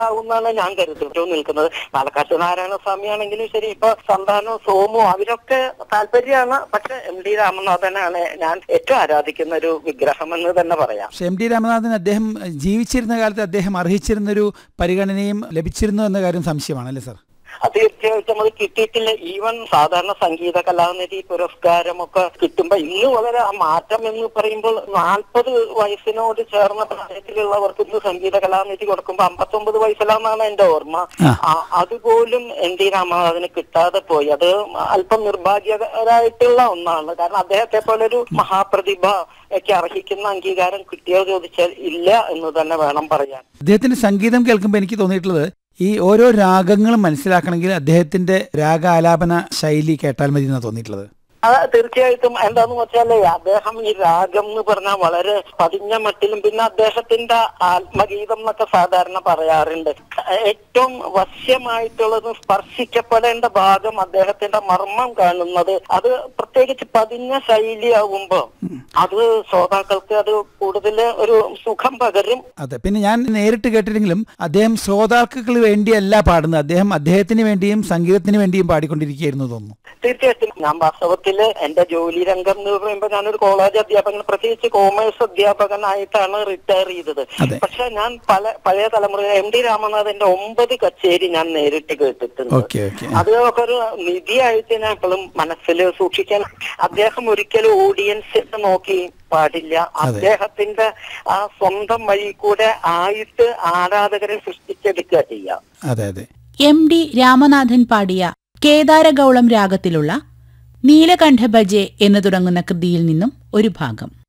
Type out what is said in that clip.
ആവുന്നാണ് ഞാൻ കരുതുന്നു നിൽക്കുന്നത് പാലക്കാട്ട് നാരായണ സ്വാമി ആണെങ്കിലും ശരി ഇപ്പൊ സന്താനവും സോമു അവരൊക്കെ താല്പര്യമാണ് പക്ഷെ എം ഡി രാമനാഥനാണ് ഞാൻ ഏറ്റവും ആരാധിക്കുന്ന ഒരു വിഗ്രഹം എന്ന് തന്നെ പറയാം പക്ഷെ എം ഡി രാമനാഥൻ അദ്ദേഹം ജീവിച്ചിരുന്ന കാലത്ത് അദ്ദേഹം അർഹിച്ചിരുന്നൊരു പരിഗണനയും ലഭിച്ചിരുന്നു എന്ന കാര്യം സംശയമാണല്ലേ സാർ അത് തീർച്ചയായിട്ടും അത് കിട്ടിയിട്ടില്ല ഈവൻ സാധാരണ സംഗീത കലാനിധി പുരസ്കാരമൊക്കെ കിട്ടുമ്പോ ഇന്ന് വളരെ ആ മാറ്റം എന്ന് പറയുമ്പോൾ നാൽപ്പത് വയസ്സിനോട് ചേർന്ന പ്രായത്തിലുള്ളവർക്ക് ഇന്ന് സംഗീത കലാനിധി കൊടുക്കുമ്പോ അമ്പത്തൊമ്പത് വയസ്സിലാണെന്നാണ് എന്റെ ഓർമ്മ ആ. ആ, അതുപോലും എൻ ടി രാമനാഥന് കിട്ടാതെ പോയി അത് അല്പം നിർഭാഗ്യകരായിട്ടുള്ള ഒന്നാണ് കാരണം അദ്ദേഹത്തെ പോലെ ഒരു മഹാപ്രതിഭ ഒക്കെ അർഹിക്കുന്ന അംഗീകാരം കിട്ടിയോ ചോദിച്ചാൽ ഇല്ല എന്ന് തന്നെ വേണം പറയാൻ അദ്ദേഹത്തിന്റെ സംഗീതം കേൾക്കുമ്പോൾ എനിക്ക് തോന്നിയിട്ടുള്ളത് ഈ ഓരോ രാഗങ്ങളും മനസ്സിലാക്കണമെങ്കിൽ അദ്ദേഹത്തിന്റെ രാഗാലാപന ശൈലി കേട്ടാൽ മതി എന്നാണ് തോന്നിയിട്ടുള്ളത് അത് തീർച്ചയായിട്ടും എന്താന്ന് വെച്ചാല് അദ്ദേഹം ഈ രാഗം എന്ന് പറഞ്ഞാൽ വളരെ പതിഞ്ഞ മട്ടിലും പിന്നെ അദ്ദേഹത്തിന്റെ ആത്മഗീതം എന്നൊക്കെ സാധാരണ പറയാറുണ്ട് ഏറ്റവും വശ്യമായിട്ടുള്ളതും സ്പർശിക്കപ്പെടേണ്ട ഭാഗം അദ്ദേഹത്തിന്റെ മർമ്മം കാണുന്നത് അത് പ്രത്യേകിച്ച് പതിഞ്ഞ ശൈലിയാവുമ്പോ അത് ശ്രോതാക്കൾക്ക് അത് കൂടുതൽ ഒരു സുഖം പകരും അതെ പിന്നെ ഞാൻ നേരിട്ട് കേട്ടില്ലെങ്കിലും അദ്ദേഹം ശ്രോതാക്കൾക്ക് വേണ്ടിയല്ല പാടുന്നത് അദ്ദേഹം അദ്ദേഹത്തിന് വേണ്ടിയും സംഗീതത്തിന് വേണ്ടിയും പാടിക്കൊണ്ടിരിക്കുകയായിരുന്നു തോന്നുന്നു തീർച്ചയായിട്ടും ഞാൻ വാസ്തവത്തില് എന്റെ ജോലി രംഗം എന്ന് പറയുമ്പോൾ ഞാനൊരു കോളേജ് അധ്യാപകൻ പ്രത്യേകിച്ച് കോമേഴ്സ് അധ്യാപകനായിട്ടാണ് റിട്ടയർ ചെയ്തത് അതെ. പക്ഷെ ഞാൻ പല പഴയ തലമുറ എം ഡി രാമനാഥന്റെ ഒമ്പത് കച്ചേരി ഞാൻ നേരിട്ട് കേട്ടിട്ടുണ്ട് ഓക്കെ ഓക്കെ അത് ഒക്കെ ഒരു നിധിയായിട്ട് ഞാൻ എപ്പോഴും മനസ്സിൽ സൂക്ഷിക്കാൻ അദ്ദേഹം ഒരിക്കലും ഓഡിയൻസിനെ നോക്കി പാടില്ല അദ്ദേഹത്തിന്റെ ആ സ്വന്തം വഴി കൂടെ ആയിട്ട് ആരാധകരെ സൃഷ്ടിച്ചെടുക്കുക ചെയ്യാം അതെ അതെ എം ഡി രാമനാഥൻ പാടിയ കേദാരഗൗളം രാഗത്തിലുള്ള നീലകണ്ഠ ഭജെ എന്ന് തുടങ്ങുന്ന കൃതിയിൽ നിന്നും ഒരു ഭാഗം